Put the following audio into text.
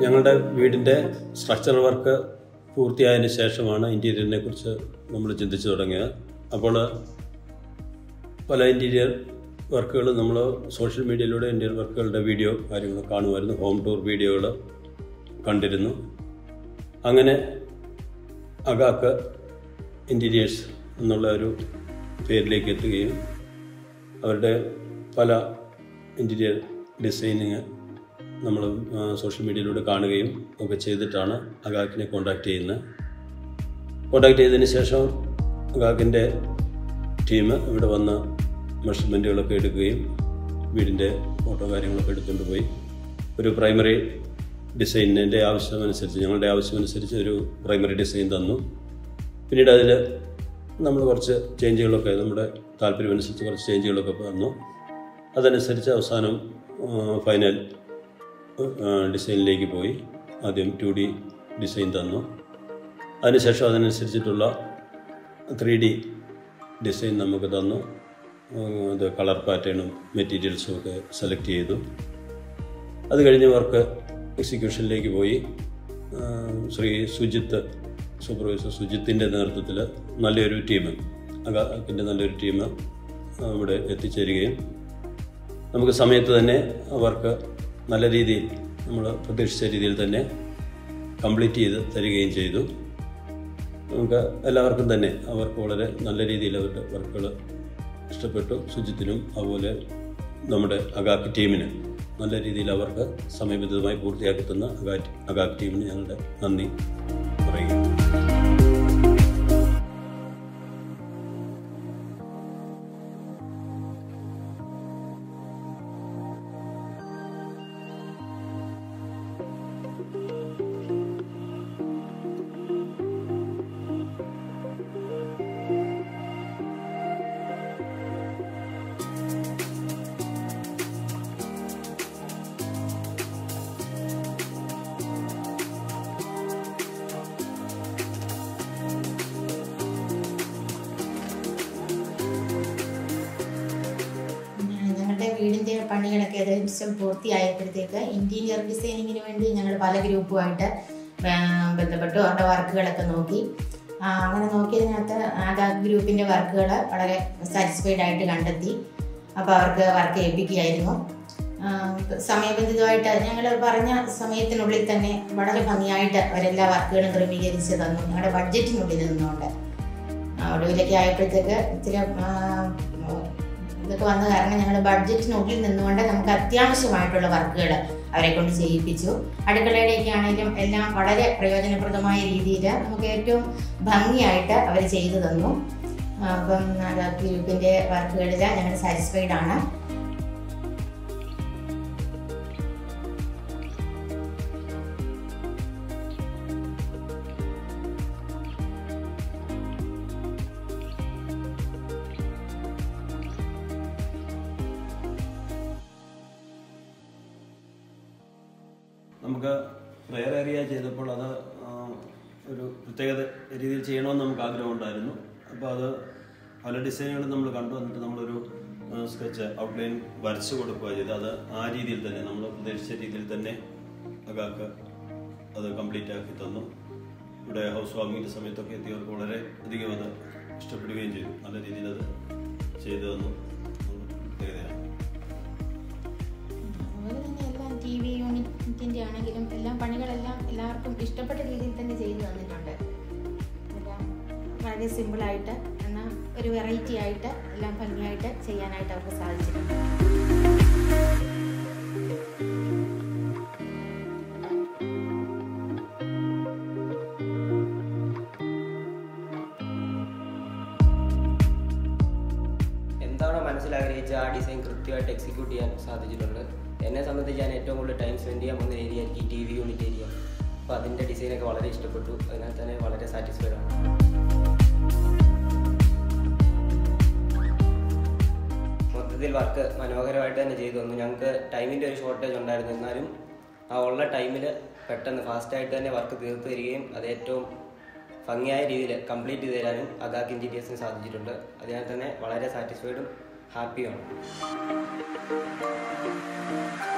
ഞങ്ങളുടെ വീടിൻ്റെ structural work പൂർത്തിയായതിനു ശേഷമാണ് ഇൻറ്റീരിയറിനെ കുറിച്ച് നമ്മൾ ചിന്തിച്ചു തുടങ്ങിയത് അപ്പോൾ പല ഇൻറ്റീരിയർ വർക്കുകൾ നമ്മൾ സോഷ്യൽ മീഡിയയിലൂടെ ഇൻറ്റീരിയർ വർക്കുകളുടെ വീഡിയോ കാര്യങ്ങൾ കാണുമായിരുന്നു ഹോം ടൂർ വീഡിയോകൾ കണ്ടിരുന്നു അങ്ങനെ അഗാക്ക് ഇൻറ്റീരിയേഴ്സ് എന്നുള്ള ഒരു പേരിലേക്ക് എത്തുകയും അവരുടെ പല ഇൻറ്റീരിയർ ഡിസൈനിങ് നമ്മൾ സോഷ്യൽ മീഡിയയിലൂടെ കാണുകയും ഒക്കെ ചെയ്തിട്ടാണ് അഗാക്കിനെ കോണ്ടാക്ട് ചെയ്യുന്നത് കോണ്ടാക്ട് ചെയ്തതിന് ശേഷം അഗാക്കിൻ്റെ ടീം ഇവിടെ വന്ന് മെഷർമെൻറ്റുകളൊക്കെ എടുക്കുകയും വീടിൻ്റെ ഫോട്ടോ കാര്യങ്ങളൊക്കെ എടുത്തുകൊണ്ട് പോയി ഒരു പ്രൈമറി ഡിസൈനിൻ്റെ ആവശ്യമനുസരിച്ച് ഞങ്ങളുടെ ആവശ്യമനുസരിച്ച് ഒരു പ്രൈമറി ഡിസൈൻ തന്നു പിന്നീട് അതിൽ നമ്മൾ കുറച്ച് ചേഞ്ചുകളൊക്കെ നമ്മുടെ താല്പര്യമനുസരിച്ച് കുറച്ച് ചേഞ്ചുകളൊക്കെ വന്നു അതനുസരിച്ച് അവസാനം ഫൈനൽ ഡിസൈനിലേക്ക് പോയി ആദ്യം ടു ഡി ഡിസൈൻ തന്നു അതിനുശേഷം അതിനനുസരിച്ചിട്ടുള്ള ത്രീ ഡി ഡിസൈൻ നമുക്ക് തന്നു അത് കളർ പാറ്റേണും മെറ്റീരിയൽസും ഒക്കെ സെലക്ട് ചെയ്തു അത് കഴിഞ്ഞ് വർക്ക് എക്സിക്യൂഷനിലേക്ക് പോയി ശ്രീ സുജിത്ത് സൂപ്പർവൈസർ സുജിത്തിൻ്റെ നേതൃത്വത്തിൽ നല്ലൊരു ടീം അഗാക്കിൻ്റെ നല്ലൊരു ടീം ഇവിടെ എത്തിച്ചേരുകയും നമുക്ക് സമയത്ത് തന്നെ വർക്ക് നല്ല രീതിയിൽ നമ്മൾ പ്രതീക്ഷിച്ച രീതിയിൽ തന്നെ കംപ്ലീറ്റ് ചെയ്ത് തരികയും ചെയ്തു നമുക്ക് എല്ലാവർക്കും തന്നെ അവർക്ക് വളരെ നല്ല രീതിയിൽ അവരുടെ വർക്കുകൾ ഇഷ്ടപ്പെട്ടു സുജിത്തിനും അതുപോലെ നമ്മുടെ അഗാക്ക് ടീമിന് നല്ല രീതിയിൽ അവർക്ക് സമയബന്ധിതമായി പൂർത്തിയാക്കി തന്ന അഗാറ്റ് അഗാക്ക് ടീമിന് ഞങ്ങളുടെ നന്ദി പറയുകയാണ് ഞങ്ങളുടെ വീടിൻ്റെ പണികളൊക്കെ ഏകദേശം പൂർത്തിയായപ്പോഴത്തേക്ക് ഇൻറ്റീരിയർ ഡിസൈനിങ്ങിന് വേണ്ടി ഞങ്ങൾ പല ഗ്രൂപ്പുമായിട്ട് ആ, ബന്ധപ്പെട്ടു അവരുടെ വർക്കുകളൊക്കെ നോക്കി ആ, അങ്ങനെ നോക്കിയതിനകത്ത് ആ ഗ്രൂപ്പിൻ്റെ വർക്കുകൾ വളരെ സാറ്റിസ്ഫൈഡ് ആയിട്ട് കണ്ടെത്തി അപ്പോൾ അവർക്ക് വർക്ക് ഏൽപ്പിക്കുകയായിരുന്നു ആ, സമയബന്ധിതമായിട്ട് ഞങ്ങൾ പറഞ്ഞ സമയത്തിനുള്ളിൽ തന്നെ വളരെ ഭംഗിയായിട്ട് അവരെല്ലാ വർക്കുകളും ക്രമീകരിച്ച് തന്നു ഞങ്ങളുടെ ബഡ്ജറ്റിനുള്ളിൽ നിന്നുകൊണ്ട് ആ, ഒടുവിലൊക്കെ ആയപ്പോഴത്തേക്ക് ഇച്ചിരി ആ, ഇതൊക്കെ വന്ന കാരണം ഞങ്ങൾ ബഡ്ജറ്റിനുള്ളിൽ നിന്നുകൊണ്ട് നമുക്ക് അത്യാവശ്യമായിട്ടുള്ള വർക്കുകൾ അവരെ കൊണ്ട് ചെയ്യിപ്പിച്ചു അടുക്കളയുടെയൊക്കെ ആണെങ്കിലും എല്ലാം വളരെ പ്രയോജനപ്രദമായ രീതിയിൽ നമുക്ക് ഏറ്റവും ഭംഗിയായിട്ട് അവർ ചെയ്തു തന്നു ആ, അപ്പം അത് ഗ്രൂപ്പിൻ്റെ വർക്കുകളിൽ ഞങ്ങൾ സാറ്റിസ്ഫൈഡ് ആണ് നമുക്ക് പ്രെയർ ഏരിയ ചെയ്തപ്പോൾ അത് ആ, ഒരു പ്രത്യേക രീതിയിൽ ചെയ്യണമെന്ന് നമുക്ക് ആഗ്രഹമുണ്ടായിരുന്നു അപ്പോൾ അത് പല ഡിസൈനുകളും നമ്മൾ കണ്ടു വന്നിട്ട് നമ്മളൊരു സ്കെച്ച് ഔട്ട്ലൈൻ വരച്ചു കൊടുക്കുക ചെയ്ത് അത് ആ രീതിയിൽ തന്നെ നമ്മൾ പ്രതീക്ഷിച്ച രീതിയിൽ തന്നെ അകാക്ക് അത് കംപ്ലീറ്റ് ആക്കി തന്നു ഇവിടെ ഹൗസ് വാമിങ്ങിൻ്റെ സമയത്തൊക്കെ എത്തിയവർക്ക് വളരെ അധികം അത് ഇഷ്ടപ്പെടുകയും ചെയ്തു നല്ല രീതിയിൽ അത് ചെയ്തു തന്നു പ്രത്യേകതയാണ് അതുപോലെ തന്നെ എല്ലാം ടി വി യൂണിറ്റിൻ്റെ ആണെങ്കിലും എല്ലാം പണികളെല്ലാം എല്ലാവർക്കും ഇഷ്ടപ്പെട്ട രീതിയിൽ തന്നെ ചെയ്തു തന്നിട്ടുണ്ട് എല്ലാം വളരെ സിമ്പിളായിട്ട് എന്നാൽ ഒരു വെറൈറ്റി ആയിട്ട് എല്ലാം ഭംഗിയായിട്ട് ചെയ്യാനായിട്ട് അവർക്ക് സാധിച്ചിട്ടുണ്ട് എന്താണോ മനസ്സിൽ ആഗ്രഹിച്ച ആ ഡിസൈൻ കൃത്യമായിട്ട് എക്സിക്യൂട്ട് ചെയ്യാൻ സാധിച്ചിട്ടുണ്ട് എന്നെ സംബന്ധിച്ച് ഞാൻ ഏറ്റവും കൂടുതൽ ടൈം സ്പെൻഡ് ചെയ്യാൻ പോകുന്ന ഏരിയ ആയിരിക്കും ടി വി യൂണിറ്റ് ഏരിയ അപ്പോൾ അതിൻ്റെ ഡിസൈനൊക്കെ വളരെ ഇഷ്ടപ്പെട്ടു അതിനകത്ത് തന്നെ വളരെ സാറ്റിസ്ഫൈഡ് ആണ് മൊത്തത്തിൽ വർക്ക് മനോഹരമായിട്ട് തന്നെ ചെയ്തു തന്നു ഞങ്ങൾക്ക് ടൈമിൻ്റെ ഒരു ഷോർട്ടേജ് ഉണ്ടായിരുന്നു എന്നാലും ആ ഉള്ള ടൈമിൽ പെട്ടെന്ന് ഫാസ്റ്റായിട്ട് തന്നെ വർക്ക് തീർത്തു തരികയും അത് ഏറ്റവും ഭംഗിയായ രീതിയിൽ കംപ്ലീറ്റ് ചെയ്ത് തരാനും അഗാക്ക് ഇൻറ്റീരിയേഴ്സിന് സാധിച്ചിട്ടുണ്ട് അതിനാൽ തന്നെ വളരെ സാറ്റിസ്ഫൈഡും ഹാപ്പിയുമാണ്